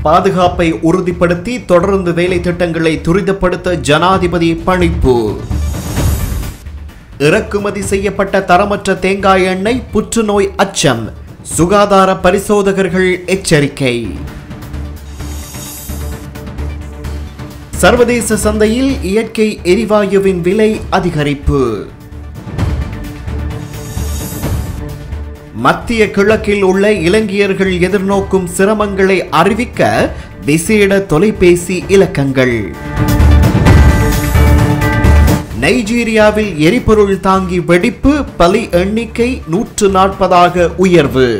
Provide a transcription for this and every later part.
பாதுகாப்பை உறுதிப்படுத்தி தொடர்ந்து வேலை திட்டங்களை துரிதப்படுத்த ஜனாதிபதி பணிப்பு இறக்குமதி செய்யப்பட்ட தரமற்ற தேங்காய் எண்ணெய் புற்றுநோய் அச்சம் சுகாதார பரிசோதகர்கள் எச்சரிக்கை சர்வதேச சந்தையில் இயற்கை எரிவாயுவின் விலை அதிகரிப்பு மத்திய கிழக்கில் உள்ள இலங்கையர்கள் எதிர்நோக்கும் சிரமங்களை அறிவிக்க விசேட தொலைபேசி இலக்கங்கள் நைஜீரியாவில் எரிபொருள் தாங்கி வெடிப்பு பலி எண்ணிக்கை நூற்று நாற்பதாக உயர்வு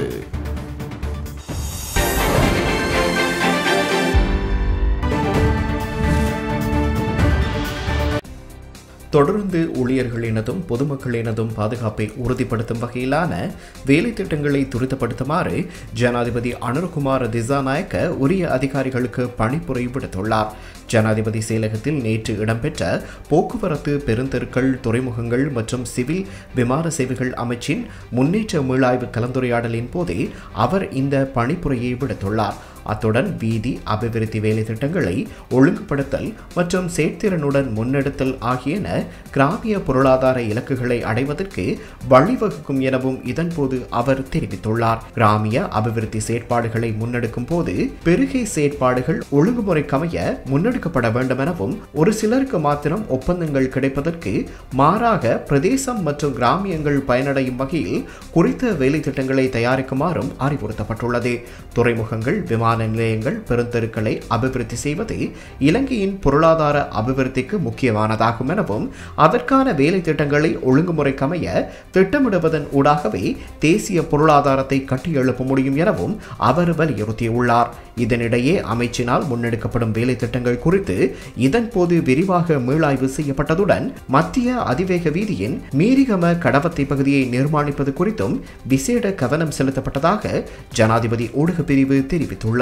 தொடர்ந்து ஊழியர்களினதும் பொதுமக்களினதும் பாதுகாப்பை உறுதிப்படுத்தும் வகையிலான வேலை திட்டங்களை துரிதப்படுத்துமாறு ஜனாதிபதி அனுர்குமார் திசாநாயக்க உரிய அதிகாரிகளுக்கு பணிப்புரை விடுத்துள்ளார் ஜனாதிபதி செயலகத்தில் நேற்று இடம்பெற்ற போக்குவரத்து பெருந்தெருக்கள் துறைமுகங்கள் மற்றும் சிவில் விமான சேவைகள் அமைச்சின் முன்னேற்ற மீளாய்வு கலந்துரையாடலின் போதே அவர் இந்த பணிப்புரையை விடுத்துள்ளார் அத்துடன் வீதி அபிவிருத்தி வேலை திட்டங்களை ஒழுங்குபடுத்தல் மற்றும் செயற்திறனுடன் முன்னெடுத்தல் ஆகியன கிராமிய பொருளாதார இலக்குகளை அடைவதற்கு வழிவகுக்கும் எனவும் இதன்போது அவர் தெரிவித்துள்ளார் கிராமிய அபிவிருத்தி செயற்பாடுகளை முன்னெடுக்கும் போது பெருகை செயற்பாடுகள் ஒழுங்குமுறைக்கமைய முன்னெடுக்கப்பட வேண்டும் எனவும் ஒரு சிலருக்கு மாத்திரம் ஒப்பந்தங்கள் கிடைப்பதற்கு மாறாக பிரதேசம் மற்றும் கிராமியங்கள் பயனடையும் வகையில் குறித்த வேலை திட்டங்களை தயாரிக்குமாறும் அறிவுறுத்தப்பட்டுள்ளது துறைமுகங்கள் விமான நிலையங்கள் பெருந்தெருக்களை அபிவிருத்தி செய்வது இலங்கையின் பொருளாதார அபிவிருத்திக்கு முக்கியமானதாகும் எனவும் அதற்கான வேலை திட்டங்களை ஒழுங்குமுறைக்கமைய திட்டமிடுவதன் ஊடாகவே தேசிய பொருளாதாரத்தை கட்டியெழுப்ப முடியும் எனவும் அவர் வலியுறுத்தியுள்ளார் இதனிடையே அமைச்சினால் முன்னெடுக்கப்படும் வேலை திட்டங்கள் குறித்து இதன்போது விரிவாக மீளாய்வு செய்யப்பட்டதுடன் மத்திய அதிவேக வீதியின் மீரிகம கடவத்தை பகுதியை நிர்மாணிப்பது குறித்தும் விசேட கவனம் செலுத்தப்பட்டதாக ஜனாதிபதி ஊடகப் பிரிவு தெரிவித்துள்ளது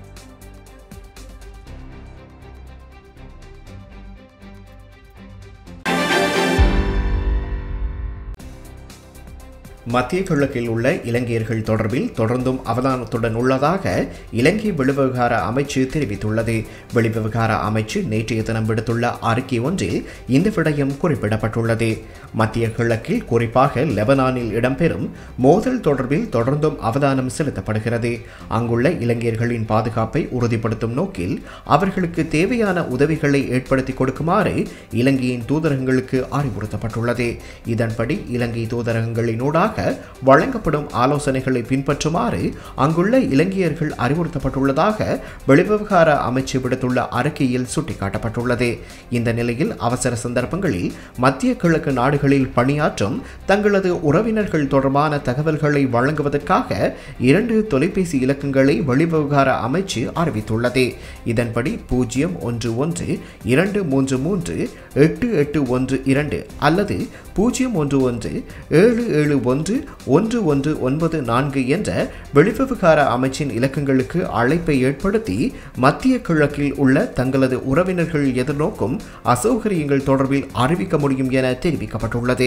மத்திய கிழக்கில் உள்ள இலங்கையர்கள் தொடர்பில் தொடர்ந்தும் அவதானத்துடன் உள்ளதாக இலங்கை வெளிவிவகார அமைச்சு தெரிவித்துள்ளது வெளிவிவகார அமைச்சு நேற்றைய தினம் விடுத்துள்ள அறிக்கை ஒன்றில் இந்த விடயம் குறிப்பிடப்பட்டுள்ளது மத்திய கிழக்கில் குறிப்பாக லெபனானில் இடம்பெறும் மோதல் தொடர்பில் தொடர்ந்தும் அவதானம் செலுத்தப்படுகிறது அங்குள்ள இலங்கையர்களின் பாதுகாப்பை உறுதிப்படுத்தும் நோக்கில் அவர்களுக்கு தேவையான உதவிகளை ஏற்படுத்தி கொடுக்குமாறு இலங்கையின் தூதரகங்களுக்கு அறிவுறுத்தப்பட்டுள்ளது இதன்படி இலங்கை தூதரகங்களினூடாக வழங்கப்படும் ஆலோசனைகளை பின்பற்றுமாறு அங்குள்ள இலங்கையர்கள் அறிவுறுத்தப்பட்டுள்ளதாக வெளிவிவகார அமைச்சு விடுத்துள்ள அறிக்கையில் சுட்டிக்காட்டப்பட்டுள்ளது இந்த நிலையில் அவசர சந்தர்ப்பங்களில் மத்திய கிழக்கு நாடுகளில் பணியாற்றும் தங்களது உறவினர்கள் தொடர்பான தகவல்களை வழங்குவதற்காக இரண்டு தொலைபேசி இலக்கங்களை வெளிவிவகார அமைச்சு அறிவித்துள்ளது இதன்படி பூஜ்ஜியம் ஒன்று ஒன்று இரண்டு மூன்று மூன்று எட்டு எட்டு ஒன்று இரண்டு அல்லது பூஜ்ஜியம் ஒன்று ஒன்று ஏழு ஏழு ஒன்று ஒன்று ஒன்று ஒன்பது நான்கு என்ற வெளிவிவகார அமைச்சின் இலக்கங்களுக்கு அழைப்பை ஏற்படுத்தி மத்திய கிழக்கில் உள்ள தங்களது உறவினர்கள் எதிர்நோக்கும் அசௌகரியங்கள் தொடர்பில் அறிவிக்க முடியும் என தெரிவிக்கப்பட்டுள்ளது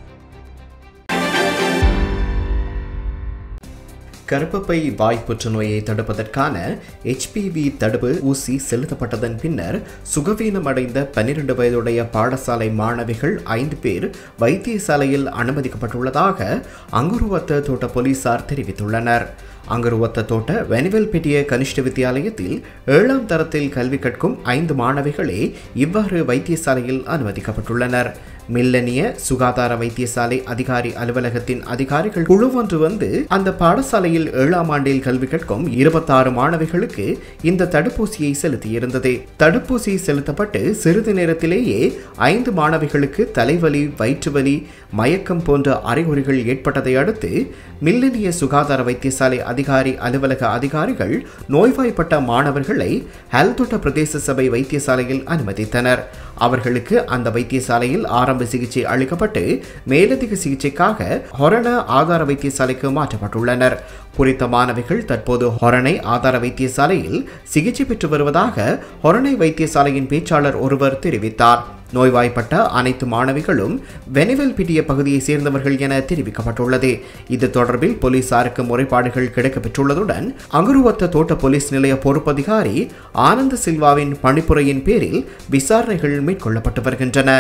கருப்பப்பை வாய் புற்றுநோயை தடுப்பதற்கான HPV தடுப்பு ஊசி செலுத்தப்பட்டதன் பின்னர் சுகவீனமடைந்த பன்னிரண்டு வயதுடைய பாடசாலை மாணவிகள் ஐந்து பேர் வைத்தியசாலையில் அனுமதிக்கப்பட்டுள்ளதாக அங்குருவத்த தோட்ட போலீசார் தெரிவித்துள்ளனர் அங்கருவத்த தோட்ட வெனிவல்பெட்டிய கனிஷ்ட வித்தியாலயத்தில் ஏழாம் தரத்தில் கல்வி கற்கும் ஐந்து மாணவிகளே இவ்வாறு வைத்தியசாலையில் அனுமதிக்கப்பட்டுள்ளனர் மில்லனிய சுகாதார வைத்தியசாலை அதிகாரி அலுவலகத்தின் அதிகாரிகள் குழு ஒன்று வந்து அந்த பாடசாலையில் ஏழாம் ஆண்டில் கல்வி கற்கும் இருபத்தாறு மாணவிகளுக்கு இந்த தடுப்பூசியை செலுத்தியிருந்தது தடுப்பூசி செலுத்தப்பட்டு சிறிது நேரத்திலேயே ஐந்து மாணவிகளுக்கு தலைவலி வயிற்றுவலி மயக்கம் போன்ற அறிகுறிகள் ஏற்பட்டதை அடுத்து மில்லனிய சுகாதார வைத்தியசாலை அதிகாரி அலுவலக அதிகாரிகள் நோய்வாய்ப்பட்ட மாணவர்களை ஹல்தொட்ட பிரதேச சபை வைத்தியசாலையில் அனுமதித்தனர் அவர்களுக்கு அந்த வைத்தியசாலையில் ஆரம்ப சிகிச்சை அளிக்கப்பட்டு மேலதிக சிகிச்சைக்காக ஹொரண ஆதார வைத்தியசாலைக்கு மாற்றப்பட்டுள்ளனர் குறித்த மாணவிகள் தற்போது ஹொரணை ஆதார வைத்தியசாலையில் சிகிச்சை பெற்று வருவதாக ஹொரணை வைத்தியசாலையின் பேச்சாளர் ஒருவர் தெரிவித்தார் நோய்வாய்ப்பட்ட அனைத்து மாணவிகளும் வெனிவெல் பிட்டிய பகுதியை சேர்ந்தவர்கள் என தெரிவிக்கப்பட்டுள்ளது இது தொடர்பில் போலீசாருக்கு முறைப்பாடுகள் கிடைக்கப்பெற்றுள்ளதுடன் அங்குருவத்த தோட்ட போலீஸ் நிலைய பொறுப்பதிகாரி ஆனந்த சில்வாவின் பணிப்புரையின் பேரில் விசாரணைகள் மேற்கொள்ளப்பட்டு வருகின்றன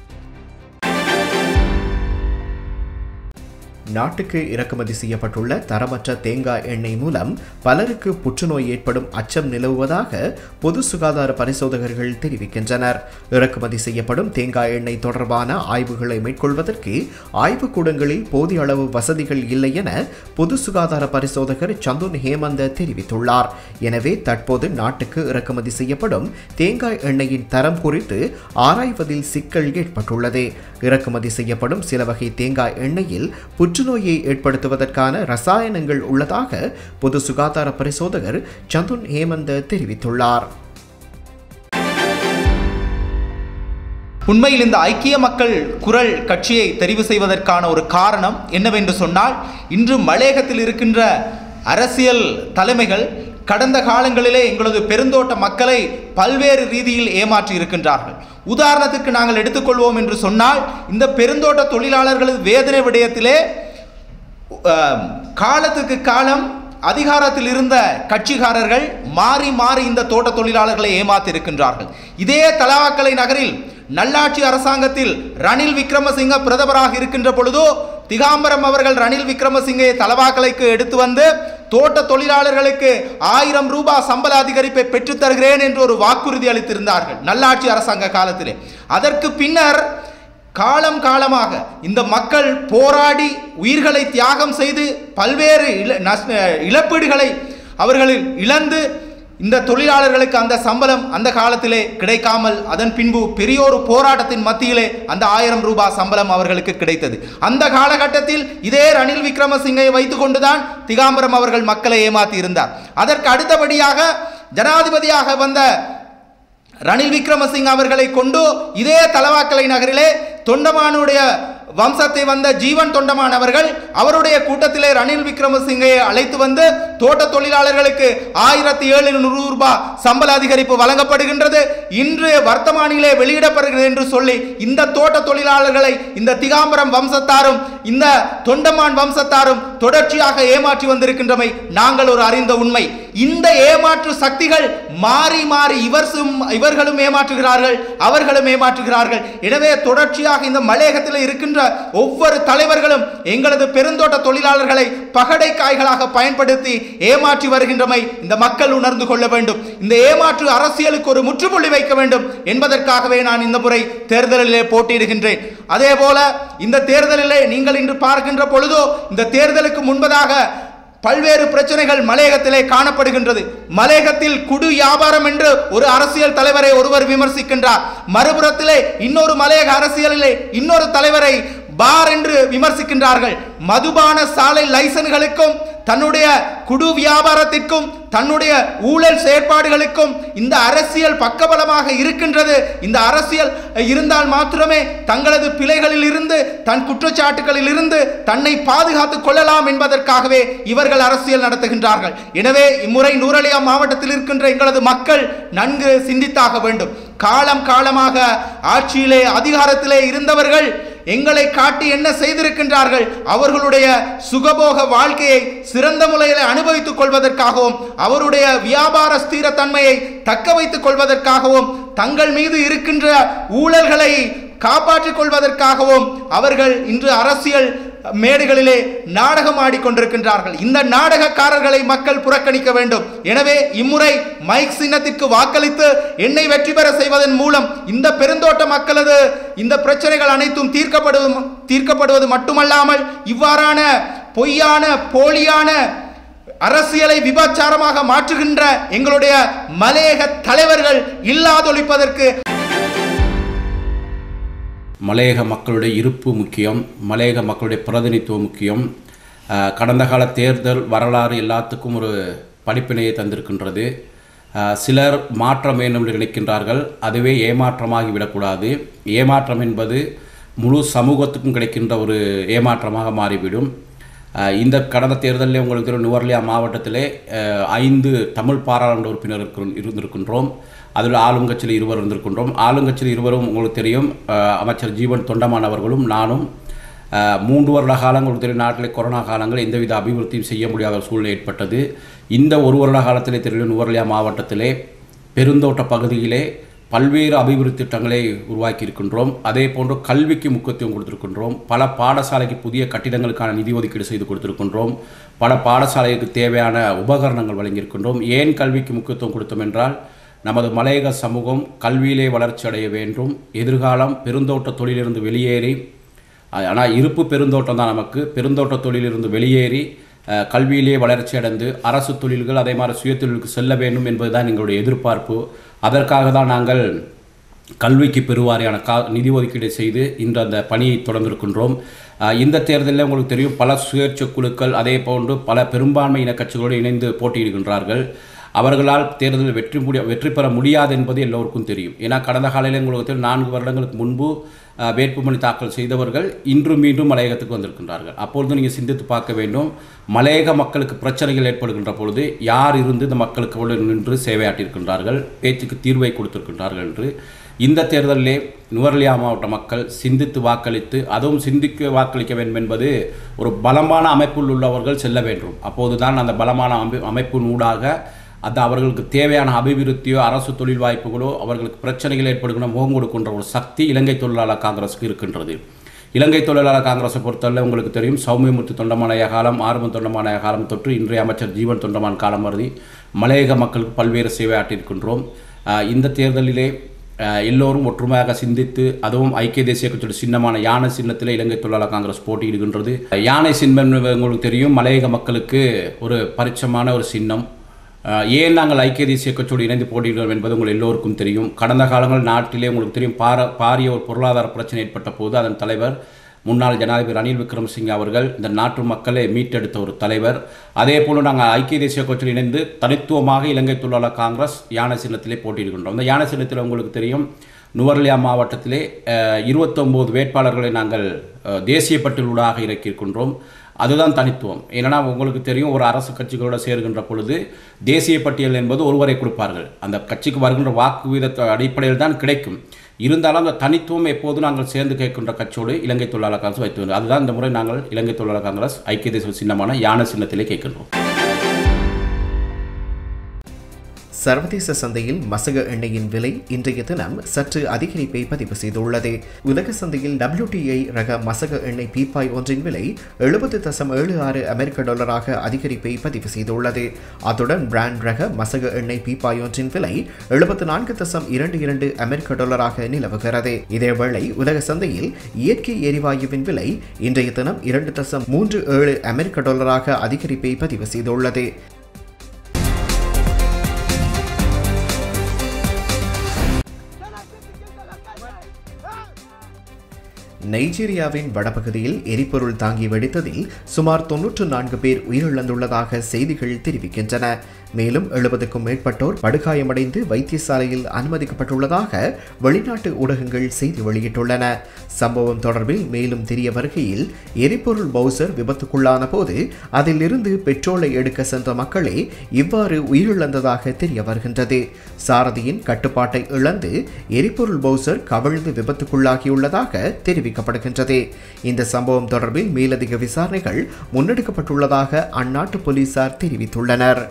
நாட்டுக்கு இறக்குமதி செய்யப்பட்டுள்ள தரமற்ற தேங்காய் எண்ணெய் மூலம் பலருக்கு புற்றுநோய் ஏற்படும் அச்சம் நிலவுவதாக பொது சுகாதார பரிசோதகர்கள் தெரிவிக்கின்றனர் இறக்குமதி செய்யப்படும் தேங்காய் எண்ணெய் தொடர்பான ஆய்வுகளை மேற்கொள்வதற்கு ஆய்வுக்கூடங்களில் போதிய அளவு வசதிகள் இல்லை என பொது சுகாதார பரிசோதகர் சந்துன் ஹேமந்த தெரிவித்துள்ளார் எனவே தற்போது நாட்டுக்கு இறக்குமதி செய்யப்படும் தேங்காய் எண்ணெயின் தரம் குறித்து ஆராய்வதில் சிக்கல் ஏற்பட்டுள்ளது இறக்குமதி செய்யப்படும் சில வகை தேங்காய் எண்ணெயில் புற்றுநோயை ஏற்படுத்துவதற்கான ரசாயனங்கள் உள்ளதாக பொது சுகாதார பரிசோதகர் சந்துன் ஹேமந்த தெரிவித்துள்ளார் உண்மையில் இந்த ஐக்கிய மக்கள் குரல் கட்சியை தெரிவு செய்வதற்கான ஒரு காரணம் என்னவென்று சொன்னால் இன்று மலையகத்தில் இருக்கின்ற அரசியல் தலைமைகள் கடந்த காலங்களிலே எங்களது பெருந்தோட்ட மக்களை பல்வேறு ரீதியில் ஏமாற்றி இருக்கின்றார்கள் உதாரணத்துக்கு நாங்கள் எடுத்துக்கொள்வோம் என்று சொன்னால் இந்த பெருந்தோட்ட தொழிலாளர்களது வேதனை விடயத்திலே அஹ், காலத்துக்கு காலம் அதிகாரத்தில் இருந்த கட்சிக்காரர்கள் மாறி மாறி இந்த தோட்ட தொழிலாளர்களை ஏமாத்தி இருக்கின்றார்கள் இதே தலாவாக்கலை நகரில் நல்லாட்சி அரசாங்கத்தில் ரணில் விக்ரமசிங்க பிரதமராக இருக்கின்ற பொழுதோ திகாம்பரம் அவர்கள் ரணில் விக்ரமசிங்கையை தலவாக்கலைக்கு எடுத்து வந்து தோட்ட தொழிலாளர்களுக்கு ஆயிரம் ரூபாய் சம்பள அதிகரிப்பை பெற்றுத் தருகிறேன் என்று ஒரு வாக்குறுதி அளித்திருந்தார்கள் நல்லாட்சி அரசாங்க காலத்திலே அதற்கு பின்னர் காலம் காலமாக இந்த மக்கள் போராடி உயிர்களை தியாகம் செய்து பல்வேறு இழ நஷ்ட இழப்பீடுகளை அவர்கள் இழந்து இந்த தொழிலாளர்களுக்கு அந்த சம்பளம் அந்த காலத்திலே கிடைக்காமல் அதன் பின்பு பெரியோரு போராட்டத்தின் மத்தியிலே அந்த ஆயிரம் ரூபாய் சம்பளம் அவர்களுக்கு கிடைத்தது அந்த காலகட்டத்தில் இதே ரணில் விக்ரமசிங்கை வைத்துக்கொண்டுதான் திகாம்பரம் அவர்கள் மக்களை ஏமாத்தி இருந்தார் அதற்கு அடுத்தபடியாக ஜனாதிபதியாக வந்த ரணில் விக்ரமசிங்க அவர்களை கொண்டு இதே தலவாக்கலை நகரிலே தொண்டமானுடைய வம்சத்தை வந்த ஜீவன் தொண்டமான் அவர்கள் அவருடைய கூட்டத்திலே ரணில் விக்ரமசிங்கையை அழைத்து வந்து தோட்ட தொழிலாளர்களுக்கு ஆயிரத்தி ஏழுநூறு ரூபாய் சம்பள அதிகரிப்பு வழங்கப்படுகின்றது இன்று வர்த்தமானிலே வெளியிடப்படுகிறது என்று சொல்லி இந்த தோட்ட தொழிலாளர்களை இந்த திகாம்பரம் வம்சத்தாரும் இந்த தொண்டமான் வம்சத்தாரும் தொடர்ச்சியாக ஏமாற்றி வந்திருக்கின்றமை நாங்கள் ஒரு அறிந்த உண்மை இந்த ஏமாற்று சக்திகள் மாறி மாறி இவர் சும்- இவர்களும் ஏமாற்றுகிறார்கள் அவர்களும் ஏமாற்றுகிறார்கள் எனவே தொடர்ச்சியாக இந்த மலையகத்தில் இருக்கின்ற ஒவ்வொரு தலைவர்களும் எங்களது பெருந்தோட்ட தொழிலாளர்களை பகடை காய்களாக பயன்படுத்தி ஏமாற்றி வருகின்றமை இந்த மக்கள் உணர்ந்து கொள்ள வேண்டும் இந்த ஏமாற்று அரசியலுக்கு ஒரு முற்றுப்புள்ளி வைக்க வேண்டும் என்பதற்காகவே நான் இந்த முறை தேர்தலிலே போட்டியிடுகின்றேன் அதே போல இந்த தேர்தலிலே நீங்கள் இன்று பார்க்கின்ற பொழுதோ இந்த தேர்தலுக்கு முன்பதாக பல்வேறு பிரச்சனைகள் மலையகத்திலே காணப்படுகின்றது மலையகத்தில் குடு வியாபாரம் என்று ஒரு அரசியல் தலைவரை ஒருவர் விமர்சிக்கின்றார் மறுபுறத்திலே இன்னொரு மலையக அரசியலிலே இன்னொரு தலைவரை பார் என்று விமர்சிக்கின்றார்கள் மதுபான சாலை லைசன்களுக்கும் தன்னுடைய குடு வியாபாரத்திற்கும் தன்னுடைய ஊழல் செயற்பாடுகளுக்கும் இந்த அரசியல் பக்கபலமாக இருக்கின்றது இந்த அரசியல் இருந்தால் மாத்திரமே தங்களது பிழைகளில் இருந்து தன் குற்றச்சாட்டுகளில் இருந்து தன்னை பாதுகாத்துக் கொள்ளலாம் என்பதற்காகவே இவர்கள் அரசியல் நடத்துகின்றார்கள் எனவே இம்முறை நூரலியா மாவட்டத்தில் இருக்கின்ற எங்களது மக்கள் நன்கு சிந்தித்தாக வேண்டும் காலம் காலமாக ஆட்சியிலே அதிகாரத்திலே இருந்தவர்கள் எங்களை காட்டி என்ன செய்திருக்கின்றார்கள் அவர்களுடைய சுகபோக வாழ்க்கையை சிறந்த முறையில் அனுபவித்துக் கொள்வதற்காகவும் அவருடைய வியாபார ஸ்திரத்தன்மையை தக்க வைத்துக் கொள்வதற்காகவும் தங்கள் மீது இருக்கின்ற ஊழல்களை காப்பாற்றிக் கொள்வதற்காகவும் அவர்கள் இன்று அரசியல் மேடைகளிலே நாடகம் ஆடிக்கொண்டிருக்கின்றார்கள் இந்த நாடகக்காரர்களை மக்கள் புறக்கணிக்க வேண்டும் எனவே இம்முறை மைக் சின்னத்திற்கு வாக்களித்து என்னை வெற்றி பெற செய்வதன் மூலம் இந்த பெருந்தோட்ட மக்களது இந்த பிரச்சனைகள் அனைத்தும் தீர்க்கப்படுவது தீர்க்கப்படுவது மட்டுமல்லாமல் இவ்வாறான பொய்யான போலியான அரசியலை விபச்சாரமாக மாற்றுகின்ற எங்களுடைய மலையக தலைவர்கள் இல்லாதொழிப்பதற்கு மலையக மக்களுடைய இருப்பு முக்கியம் மலையக மக்களுடைய பிரதிநிதித்துவம் முக்கியம் அஹ், கடந்த கால தேர்தல் வரலாறு எல்லாத்துக்கும் ஒரு படிப்பினையை தந்திருக்கின்றது அஹ், சிலர் மாற்றம் வேண்டும் என்று நினைக்கின்றார்கள் அதுவே ஏமாற்றமாகி விடக்கூடாது ஏமாற்றம் என்பது முழு சமூகத்துக்கும் கிடைக்கின்ற ஒரு ஏமாற்றமாக மாறிவிடும் அஹ், இந்த கடந்த தேர்தலில் உங்களுக்கு தெரியும் நுவர்லியா மாவட்டத்திலே அஹ், ஐந்து தமிழ் பாராளுமன்ற உறுப்பினர் இருக்கிற- இருந்திருக்கின்றோம் அதில் ஆளுங்கட்சியில் இருவர் இருந்திருக்கின்றோம் ஆளுங்கட்சியில் இருவரும் உங்களுக்கு தெரியும் அஹ், அமைச்சர் ஜீவன் தொண்டமான் அவர்களும் நானும் அஹ், மூன்று வருட காலங்கள் உங்களுக்கு தெரியும் நாட்டில் கொரோனா காலங்கள் எந்தவித அபிவிருத்தியும் செய்ய முடியாத ஒரு சூழ்நிலை ஏற்பட்டது இந்த ஒரு வருட காலத்திலே தெரியும் நுவர்லியா மாவட்டத்திலே பெருந்தோட்ட பகுதியிலே பல்வேறு அபிவிருத்தி திட்டங்களை உருவாக்கி இருக்கின்றோம் அதே போன்று கல்விக்கு முக்கியத்துவம் கொடுத்திருக்கின்றோம் பல பாடசாலைக்கு புதிய கட்டிடங்களுக்கான நிதி ஒதுக்கீடு செய்து கொடுத்திருக்கின்றோம் பல பாடசாலைக்கு தேவையான உபகரணங்கள் வழங்கியிருக்கின்றோம் ஏன் கல்விக்கு முக்கியத்துவம் கொடுத்தோம் என்றால் நமது மலையக சமூகம் கல்வியிலே வளர்ச்சி அடைய வேண்டும் எதிர்காலம் பெருந்தோட்ட தொழிலிருந்து வெளியேறி ஆனால் இருப்பு பெருந்தோட்டம் தான் நமக்கு பெருந்தோட்ட தொழிலிருந்து வெளியேறி அஹ், கல்வியிலே வளர்ச்சி அடைந்து அரசு தொழில்கள் அதே மாதிரி சுய தொழிலுக்கு செல்ல வேண்டும் என்பதுதான் எங்களுடைய எதிர்பார்ப்பு அதற்காக தான் நாங்கள் கல்விக்கு பெருவாரியான கா நிதி ஒதுக்கீடு செய்து இன்று அந்த பணியை தொடர்ந்திருக்கின்றோம் அஹ், இந்த தேர்தலில் உங்களுக்கு தெரியும் பல சுயேட்சை குழுக்கள் அதே போன்று பல பெரும்பான்மை இன கட்சிகளோடு இணைந்து போட்டியிடுகின்றார்கள் அவர்களால் தேர்தலில் வெற்றி முடிய வெற்றி பெற முடியாது என்பது எல்லோருக்கும் தெரியும் ஏன்னா கடந்த காலையில் உங்களுக்கு தெரியும் நான்கு வருடங்களுக்கு முன்பு அஹ், வேட்புமனு தாக்கல் செய்தவர்கள் இன்று மீண்டும் மலையகத்துக்கு வந்திருக்கின்றார்கள் அப்பொழுது நீங்கள் சிந்தித்து பார்க்க வேண்டும் மலையக மக்களுக்கு பிரச்சனைகள் ஏற்படுகின்ற பொழுது யார் இருந்து இந்த மக்களுக்கு நின்று சேவையாற்றியிருக்கின்றார்கள் பேச்சுக்கு தீர்வை கொடுத்திருக்கின்றார்கள் என்று இந்த தேர்தலிலே நுவர்லியா மாவட்ட மக்கள் சிந்தித்து வாக்களித்து அதுவும் சிந்திக்க வாக்களிக்க வேண்டும் என்பது ஒரு பலமான அமைப்பில் உள்ளவர்கள் செல்ல வேண்டும் அப்போதுதான் அந்த பலமான அமை அமைப்பின் ஊடாக அது அவர்களுக்கு தேவையான அபிவிருத்தியோ அரசு தொழில் வாய்ப்புகளோ அவர்களுக்கு பிரச்சனைகள் ஏற்படுகின்ற முகம் கொடுக்கின்ற ஒரு சக்தி இலங்கை தொழிலாளர் காங்கிரஸுக்கு இருக்கின்றது இலங்கை தொழிலாளர் காங்கிரஸை பொறுத்தவரை உங்களுக்கு தெரியும் சௌமியமூர்த்தி தொண்டமானைய காலம் ஆறுமன் தொண்டமானைய காலம் தொற்று இன்றைய அமைச்சர் ஜீவன் தொண்டமான் காலம் வருதி மலையக மக்களுக்கு பல்வேறு சேவை ஆற்றியிருக்கின்றோம் ஆஹ் இந்த தேர்தலிலே ஆஹ் எல்லோரும் ஒற்றுமையாக சிந்தித்து அதுவும் ஐக்கிய தேசிய கட்சியோட சின்னமான யானை சின்னத்தில் இலங்கை தொழிலாளர் காங்கிரஸ் போட்டியிடுகின்றது யானை சின்னம் உங்களுக்கு தெரியும் மலையக மக்களுக்கு ஒரு பரிச்சயமான ஒரு சின்னம் ஆஹ் ஏன் நாங்கள் ஐக்கிய தேசிய கட்சியோடு இணைந்து போட்டியிடுகிறோம் என்பது உங்கள் எல்லோருக்கும் தெரியும் கடந்த காலங்கள் நாட்டிலே உங்களுக்கு தெரியும் பார பாரிய ஒரு பொருளாதார பிரச்சனை ஏற்பட்ட போது அதன் தலைவர் முன்னாள் ஜனாதிபதி ரணில் விக்ரமசிங்கே அவர்கள் இந்த நாட்டு மக்களை மீட்டெடுத்த ஒரு தலைவர் அதே போல நாங்கள் ஐக்கிய தேசிய கட்சியில் இணைந்து தனித்துவமாக இலங்கை தொழிலாளர் காங்கிரஸ் யானை சின்னத்திலே போட்டியிடுகின்றோம் இந்த யானை சின்னத்தில் உங்களுக்கு தெரியும் நுவர்லியா மாவட்டத்திலே அஹ், 29 வேட்பாளர்களை நாங்கள் அஹ், தேசிய பட்டியலூடாக இறக்கியிருக்கின்றோம் அதுதான் தனித்துவம் ஏன்னா உங்களுக்கு தெரியும் ஒரு அரசு கட்சிகளோட சேருகின்ற பொழுது தேசிய பட்டியல் என்பது ஒருவரை கொடுப்பார்கள் அந்த கட்சிக்கு வருகின்ற வாக்கு வீதத்தை அடிப்படையில் தான் கிடைக்கும் இருந்தாலும் அந்த தனித்துவம் எப்போதும் நாங்கள் சேர்ந்து கேட்கின்ற கட்சியோடு இலங்கை தொழிலாளர் காங்கிரஸ் வைத்து வந்தோம். அதுதான் இந்த முறை நாங்கள் இலங்கை தொழிலாளர் காங்கிரஸ் ஐக்கிய தேசிய சின்னமான யானை சின்னத்திலே கேட்கின்றோம் சர்வதேச சந்தையில் மசக எண்ணெயின் விலை இன்றைய தினம் சற்று அதிகரிப்பை பதிவு செய்துள்ளது உலக சந்தையில் WTI ரக மசக எண்ணெய் பீப்பாய் ஒன்றின் விலை எழுபது தசம் ஏழு ஆறு அமெரிக்க டாலராக அதிகரிப்பை பதிவு செய்துள்ளது அத்துடன் பிராண்ட் ரக மசக எண்ணெய் பீப்பாய் ஒன்றின் விலை எழுபத்து நான்கு தசம் இரண்டு இரண்டு அமெரிக்க டாலராக நிலவுகிறது இதேவேளை உலக சந்தையில் இயற்கை எரிவாயுவின் விலை இன்றைய தினம் இரண்டு தசம் மூன்று ஏழு அமெரிக்க டாலராக அதிகரிப்பை பதிவு செய்துள்ளது நைஜீரியாவின் வடபகுதியில் எரிபொருள் தாங்கி வெடித்ததில் சுமார் தொன்னூற்று நான்கு பேர் உயிரிழந்துள்ளதாக செய்திகள் தெரிவிக்கின்றன மேலும் எழுபதுக்கும் மேற்பட்டோர் படுகாயமடைந்து வைத்தியசாலையில் அனுமதிக்கப்பட்டுள்ளதாக வெளிநாட்டு ஊடகங்கள் செய்தி வெளியிட்டுள்ளன சம்பவம் தொடர்பில் மேலும் தெரிய வருகையில் எரிபொருள் பவுசர் விபத்துக்குள்ளான போது அதில் இருந்து பெட்ரோலை எடுக்க சென்ற மக்களே இவ்வாறு உயிரிழந்ததாக தெரிய வருகின்றது சாரதியின் கட்டுப்பாட்டை இழந்து எரிபொருள் பவுசர் கவிழ்ந்து விபத்துக்குள்ளாகியுள்ளதாக தெரிவிக்கப்படுகின்றது இந்த சம்பவம் தொடர்பில் மேலதிக விசாரணைகள் முன்னெடுக்கப்பட்டுள்ளதாக அந்நாட்டு போலீசார் தெரிவித்துள்ளனர்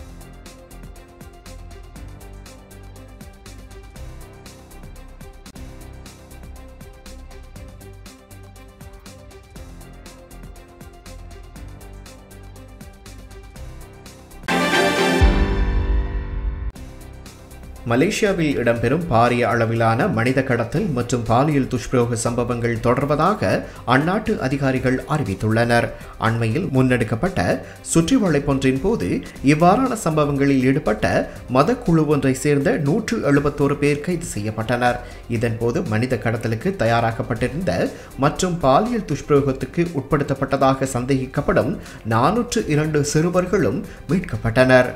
மலேசியாவில் இடம்பெறும் பாரிய அளவிலான மனித கடத்தல் மற்றும் பாலியல் துஷ்பிரயோக சம்பவங்கள் தொடர்வதாக அந்நாட்டு அதிகாரிகள் அறிவித்துள்ளனர் அண்மையில் முன்னெடுக்கப்பட்ட சுற்றி வளைப்பொன்றின் போது இவ்வாறான சம்பவங்களில் ஈடுபட்ட மத குழு ஒன்றை சேர்ந்த நூற்று எழுபத்தோரு பேர் கைது செய்யப்பட்டனர் இதன்போது மனித கடத்தலுக்கு தயாராக்கப்பட்டிருந்த மற்றும் பாலியல் துஷ்பிரயோகத்துக்கு உட்படுத்தப்பட்டதாக சந்தேகிக்கப்படும் நானூற்று இரண்டு சிறுவர்களும் மீட்கப்பட்டனர்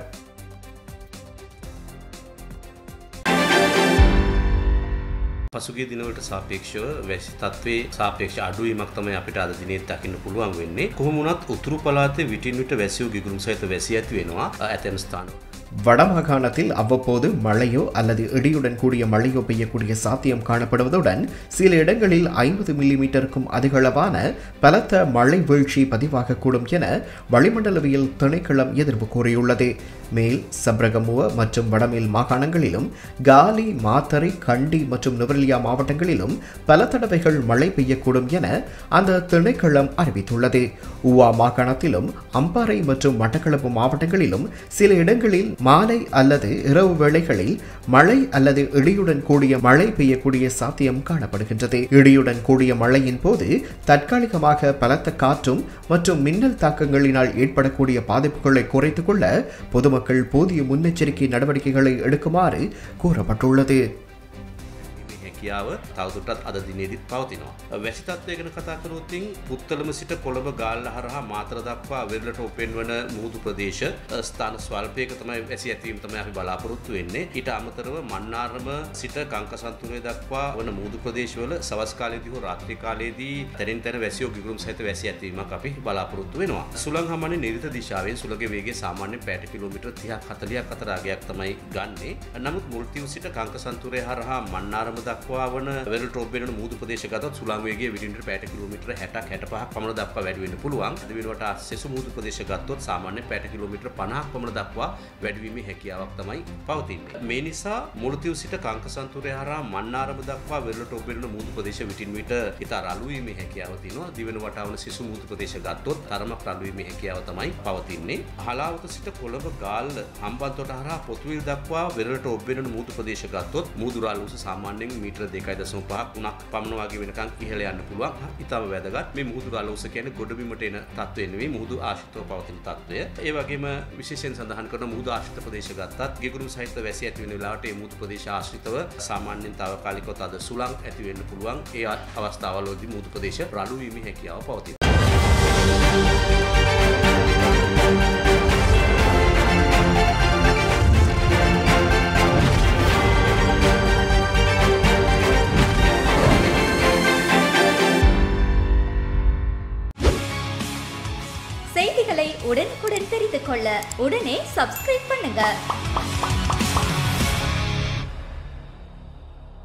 පසුගේ දිනවලට සාපේක්ෂව වැසි තත්වේ සාපේක්ෂ අඩුවීමක් තමයි අපිට අද දිනේ දකින්න පුළුවන් වෙන්නේ. කොහොම වුණත් උතුරු පළාතේ විටින් විට වැසියෝ ගිගුරුම් සහිත වැසි ඇති වෙනවා ඇතැම් ස්ථාන. வடமாகாணத்தில் அவ்வப்போது மழையோ அல்லது இடியுடன் கூடிய மழையோ பெய்யக்கூடிய சாத்தியம் காணப்படுவதுடன் சில இடங்களில் ஐம்பது மில்லிமீட்டருக்கும் அதிகளவான பலத்த மழை வீழ்ச்சி பதிவாகக்கூடும் என வளிமண்டலவியல் திணைக்களம் எதிர்ப்பு கூறியுள்ளது மேல் சப்ரகமுவ மற்றும் வடமேல் மாகாணங்களிலும் காலி மாத்தறை கண்டி மற்றும் நுவரெலியா மாவட்டங்களிலும் பல தடவைகள் மழை பெய்யக்கூடும் என அந்த திணைக்களம் அறிவித்துள்ளது உவா மாகாணத்திலும் அம்பாறை மற்றும் மட்டக்களப்பு மாவட்டங்களிலும் சில இடங்களில் மாலை அல்லது இரவு வேளைகளில் மழை அல்லது இடியுடன் கூடிய மழை பெய்யக்கூடிய சாத்தியம் காணப்படுகின்றது இடியுடன் கூடிய மழையின் போது தற்காலிகமாக பலத்த காற்றும் மற்றும் மின்னல் தாக்கங்களினால் ஏற்படக்கூடிய பாதிப்புகளை குறைத்துக் கொள்ள பொதுமக்கள் போதிய முன்னெச்சரிக்கை நடவடிக்கைகளை எடுக்குமாறு கூறப்பட்டுள்ளது මේ හැකියාව තවදුරටත් අද දිනේදීත් පවතිනවා. වැසි තත්ත්වය ගැන කතා කරොතින් පුත්තලම සිට කොළඹ ගාල්ල හරහා මාතර දක්වා වෙරළට ඔපෙන්වන මුහුදු ප්‍රදේශ ස්ථාන ස්වල්පයක තමයි වැසි ඇතිවීම තමයි අපි බලාපොරොත්තු වෙන්නේ. ඊට අමතරව මන්නාරම සිට ගංකසන්තුරය දක්වා වන මුහුදු ප්‍රදේශවල සවස් කාලයේදී හෝ රාත්‍රී කාලයේදී තැනින් තැන වැසියෝ ගිගුරුම් සහිත වැසි ඇතිවීමක් අපි බලාපොරොත්තු වෙනවා. සුළං හමනේ නිරිත දිශාවෙන් සුළගේ වේගය සාමාන්‍යයෙන් පැයට කිලෝමීටර් 30ක් 40ක් අතර ආගයක් තමයි ගන්නෙ. නමුත් මුල්තිව් සිට කංකසන්තුරය හරහා මන්නාරම දක්වා වන වෙරළ ටොප් වෙන මුහුදු ප්‍රදේශ ගතොත් සුළං වේගය විටින්ට පැයට කිලෝමීටර් 60ක් 65ක් පමණ දක්වා වැඩි වෙන්න පුළුවන්. අද වෙනුවට සෙසු මුහුදු ප්‍රදේශ ගත්තොත් සාමාන්‍යයෙන් පැයට කිලෝමීටර් 50ක් පමණ දක්වා වැඩි වීමේ හැකියාවක් තමයි පවතින්නේ. මේ නිසා මුල්තිව් සිට කංකසන්තුරය හරහා මන්නාරම දක්වා වෙරළ ටොප් වෙන මුහුදු ප්‍රදේශ විටින් විට ඉතා රළු වීමේ හැකියාව තියෙනවා. දිවෙන වටාවන සිසු මුහුදු ප්‍රදේශ ගත්තොත් තරමක් රළු වීමේ හැකියාව තමයි පවතින්නේ. හලාවත සිට කොළඹ ගාල්ල හම්බන්තොට හරහා පොතුවිල් දක්වා වෙරළට ඔබ් වෙන මුහුදු ප්‍රදේශ ගත්තොත් මුහුදු රළු උස සාමාන්‍යයෙන් මීටර 2.5 තුනක් පමණ වගේ වෙනකන් ඉහළ යන්න පුළුවන්. ඉතාම වැදගත්. මේ මුහුදු රළු උස කියන්නේ ගොඩබිමට එන තත්ත්වය නෙවෙයි මුහුදු ආශ්‍රිතව පවතින තත්ත්වය. ඒ වගේම විශේෂයෙන් සඳහන් කරන මුහුදු ආශ්‍රිත ප්‍රදේශ ගත්තත් ගෙගුරුම් සහිත වැසි ඇති වෙන වෙලාවට ඒ මුහුදු ප්‍රදේශ ආශ්‍රිතව සාමාන්‍යයෙන් తాවකාලිකව තද සුළං ඇති වෙන්න පුළුවන්. ඒ අවස්ථාවලදී මුහුදු ප්‍රදේශ රළු වීමේ හැකියාව පවතිනවා. செய்திகளை உடனுக்குடன் தெரிந்து கொள்ள உடனே சப்ஸ்கிரைப் பண்ணுங்க